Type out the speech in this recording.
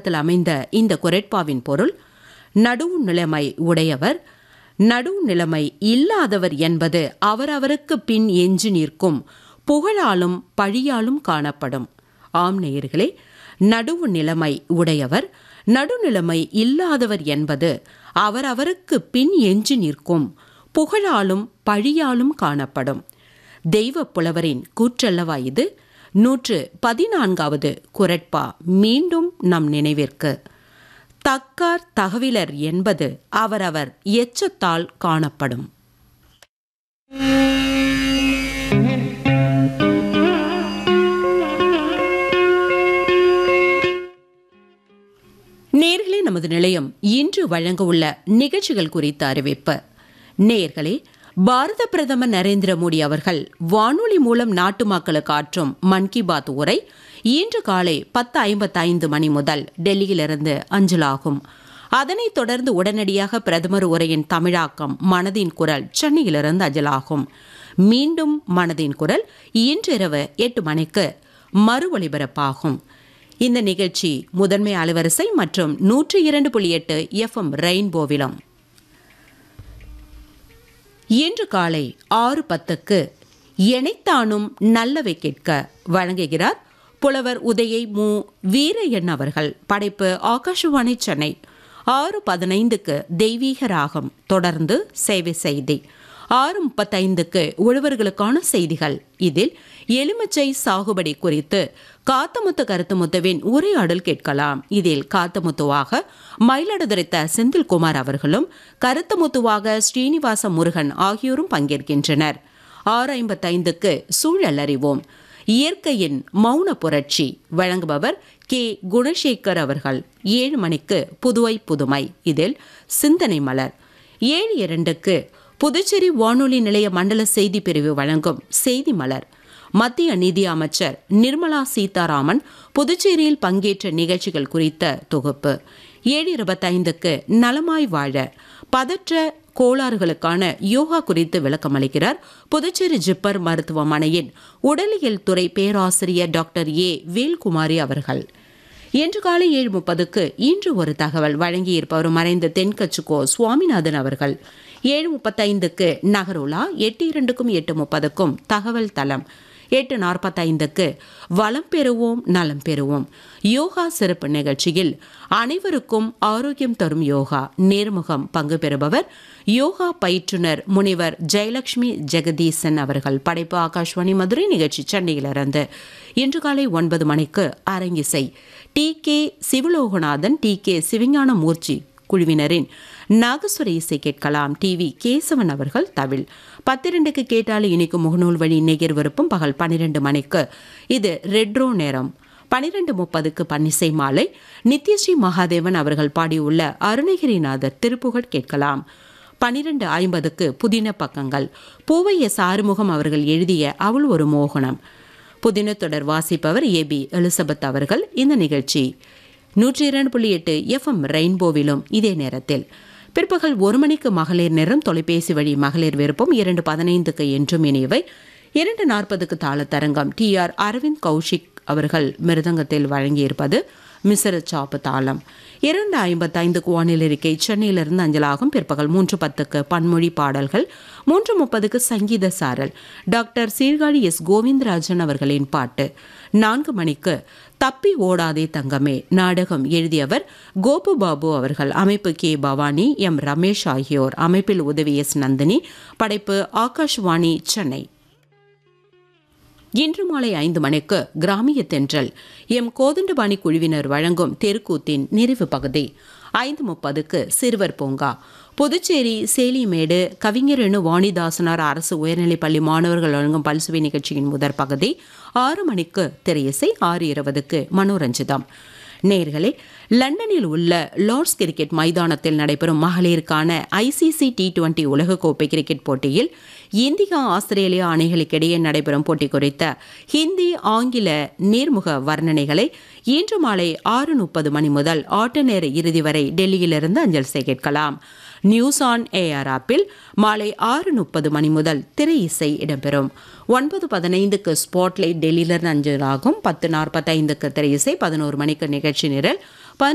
காலத்தில் அமைந்த இந்த குரட்பாவின் பொருள் நடுவு நிலைமை உடையவர் நடுவு நிலைமை இல்லாதவர் என்பது அவரவருக்கு பின் எஞ்சி நிற்கும் புகழாலும் பழியாலும் காணப்படும் ஆம் நேயர்களே நடுவு நிலைமை உடையவர் நடுநிலைமை இல்லாதவர் என்பது அவரவருக்கு பின் எஞ்சி நிற்கும் புகழாலும் பழியாலும் காணப்படும் தெய்வ புலவரின் கூற்றல்லவா இது நூற்று பதினான்காவது குரட்பா மீண்டும் நம் நினைவிற்கு தக்கார் தகவிலர் என்பது அவரவர் எச்சத்தால் காணப்படும் நேர்களே நமது நிலையம் இன்று வழங்க உள்ள நிகழ்ச்சிகள் குறித்த அறிவிப்பு நேர்களே பாரத பிரதமர் நரேந்திர மோடி அவர்கள் வானொலி மூலம் நாட்டு மக்களுக்கு ஆற்றும் மன் கி பாத் உரை இன்று காலை பத்து ஐம்பத்தைந்து மணி முதல் டெல்லியிலிருந்து அஞ்சலாகும் அதனைத் தொடர்ந்து உடனடியாக பிரதமர் உரையின் தமிழாக்கம் மனதின் குரல் சென்னையிலிருந்து அஞ்சலாகும் மீண்டும் மனதின் குரல் இன்றிரவு எட்டு மணிக்கு மறு ஒலிபரப்பாகும் இந்த நிகழ்ச்சி முதன்மை அலைவரிசை மற்றும் நூற்றி இரண்டு புள்ளி எட்டு எஃப்எம் ரெயின்போவிலும் இன்று காலை ஆறு பத்துக்கு எனைத்தானும் நல்லவை கேட்க வழங்குகிறார் புலவர் உதயை மு வீரையன் அவர்கள் படைப்பு ஆகாஷவாணி சென்னை ஆறு பதினைந்துக்கு தெய்வீக ராகம் தொடர்ந்து சேவை செய்தி ஆறு முப்பத்தைந்துக்கு உழவர்களுக்கான செய்திகள் இதில் எலுமிச்சை சாகுபடி குறித்து காத்தமுத்து கருத்துமுத்துவின் உரையாடல் கேட்கலாம் இதில் காத்தமுத்துவாக மயிலாடுதுறைத்த செந்தில்குமார் அவர்களும் கருத்துமுத்துவாக ஸ்ரீனிவாச முருகன் ஆகியோரும் பங்கேற்கின்றனர் ஆறு ஐம்பத்தைந்துக்கு சூழல் அறிவோம் இயற்கையின் மௌன புரட்சி வழங்குபவர் கே குணசேகர் அவர்கள் ஏழு மணிக்கு புதுவை புதுமை இதில் சிந்தனை மலர் ஏழு இரண்டுக்கு புதுச்சேரி வானொலி நிலைய மண்டல செய்தி பிரிவு வழங்கும் செய்தி மலர் மத்திய நிதி அமைச்சர் நிர்மலா சீதாராமன் புதுச்சேரியில் பங்கேற்ற நிகழ்ச்சிகள் குறித்த தொகுப்பு ஏழு இருபத்தைந்துக்கு நலமாய் வாழ பதற்ற கோளாறுகளுக்கான யோகா குறித்து விளக்கமளிக்கிறார் புதுச்சேரி ஜிப்பர் மருத்துவமனையின் உடலியல் துறை பேராசிரியர் டாக்டர் ஏ வேல்குமாரி அவர்கள் இன்று காலை ஏழு முப்பதுக்கு இன்று ஒரு தகவல் வழங்கியிருப்பவர் மறைந்த தென்கச்சுக்கோ சுவாமிநாதன் அவர்கள் ஏழு முப்பத்தைந்துக்கு நகரோலா எட்டு இரண்டுக்கும் எட்டு முப்பதுக்கும் தகவல் தளம் எட்டு நாற்பத்தைந்துக்கு வளம் பெறுவோம் நலம் பெறுவோம் யோகா சிறப்பு நிகழ்ச்சியில் அனைவருக்கும் ஆரோக்கியம் தரும் யோகா நேர்முகம் பங்கு பெறுபவர் யோகா பயிற்றுனர் முனிவர் ஜெயலட்சுமி ஜெகதீசன் அவர்கள் படைப்பு ஆகாஷ்வாணி மதுரை நிகழ்ச்சி சென்னையிலிருந்து இன்று காலை ஒன்பது மணிக்கு அரங்கிசை T K Sivaloganathan T K Sivagnanamoorthy குழுவினரின் நாகஸ்வர இசை கேட்கலாம் டிவி கேசவன் அவர்கள் தவில் பத்திரண்டுக்கு கேட்டாலே இனிக்கும் முகநூல் வழி நெகிர் விருப்பம் பகல் பன்னிரண்டு மணிக்கு இது ரெட்ரோ நேரம் பனிரெண்டு முப்பதுக்கு பன்னிசை மாலை நித்யஸ்ரீ மகாதேவன் அவர்கள் பாடியுள்ள அருணகிரிநாதர் திருப்புகழ் கேட்கலாம் பனிரெண்டு ஐம்பதுக்கு புதின பக்கங்கள் பூவை எஸ் ஆறுமுகம் அவர்கள் எழுதிய அவள் ஒரு மோகனம் புதின தொடர் வாசிப்பவர் ஏ பி எலிசபெத் அவர்கள் இந்த நிகழ்ச்சி நூற்றி இரண்டு புள்ளி எட்டு எஃப்எம் ரெயின்போவிலும் இதே நேரத்தில் பிற்பகல் ஒரு மணிக்கு மகளிர் நேரம் தொலைபேசி வழி மகளிர் விருப்பம் இரண்டு பதினைந்துக்கு என்றும் இணையவை இரண்டு நாற்பதுக்கு தாளத்தரங்கம் டி ஆர் அரவிந்த் கௌஷிக் அவர்கள் மிருதங்கத்தில் வழங்கியிருப்பது மிசர சாப்பு தாளம் இரண்டு ஐம்பத்தைந்துக்கு வானிலை இருக்கை சென்னையிலிருந்து அஞ்சலாகும் பிற்பகல் மூன்று பத்துக்கு பன்மொழி பாடல்கள் மூன்று முப்பதுக்கு சங்கீத சாரல் டாக்டர் சீர்காழி எஸ் கோவிந்தராஜன் அவர்களின் பாட்டு நான்கு மணிக்கு தப்பி ஓடாதே தங்கமே நாடகம் எழுதியவர் கோபு பாபு அவர்கள் அமைப்பு கே பவானி எம் ரமேஷ் ஆகியோர் அமைப்பில் உதவி எஸ் நந்தினி படைப்பு ஆகாஷ்வாணி சென்னை இன்று மாலை ஐந்து மணிக்கு கிராமிய தென்றல் எம் கோதண்டபாணி குழுவினர் வழங்கும் தெருக்கூத்தின் நிறைவு பகுதி ஐந்து முப்பதுக்கு சிறுவர் பூங்கா புதுச்சேரி சேலிமேடு கவிஞரணு வாணிதாசனார் அரசு உயர்நிலைப்பள்ளி மாணவர்கள் வழங்கும் பல்சுவை நிகழ்ச்சியின் முதற் பகுதி ஆறு மணிக்கு திரையிசை ஆறு இருபதுக்கு மனோரஞ்சிதம் நேர்களே லண்டனில் உள்ள லார்ட்ஸ் கிரிக்கெட் மைதானத்தில் நடைபெறும் மகளிருக்கான ஐசிசி டி டுவெண்டி உலகக்கோப்பை கிரிக்கெட் போட்டியில் இந்தியா ஆஸ்திரேலியா அணிகளுக்கிடையே நடைபெறும் போட்டி குறித்த ஹிந்தி ஆங்கில நேர்முக வர்ணனைகளை இன்று மாலை ஆறு முப்பது மணி முதல் ஆட்ட நேர இறுதி வரை டெல்லியிலிருந்து அஞ்சல் கேட்கலாம் நியூஸ் ஆன் ஏஆர் ஆப்பில் மாலை ஆறு முப்பது மணி முதல் திரை இசை இடம்பெறும் ஒன்பது பதினைந்துக்கு ஸ்பாட்லைட் டெல்லியிலிருந்து அஞ்சலாகும் பத்து நாற்பத்தைந்துக்கு திரை இசை பதினோரு மணிக்கு நிகழ்ச்சி நிரல்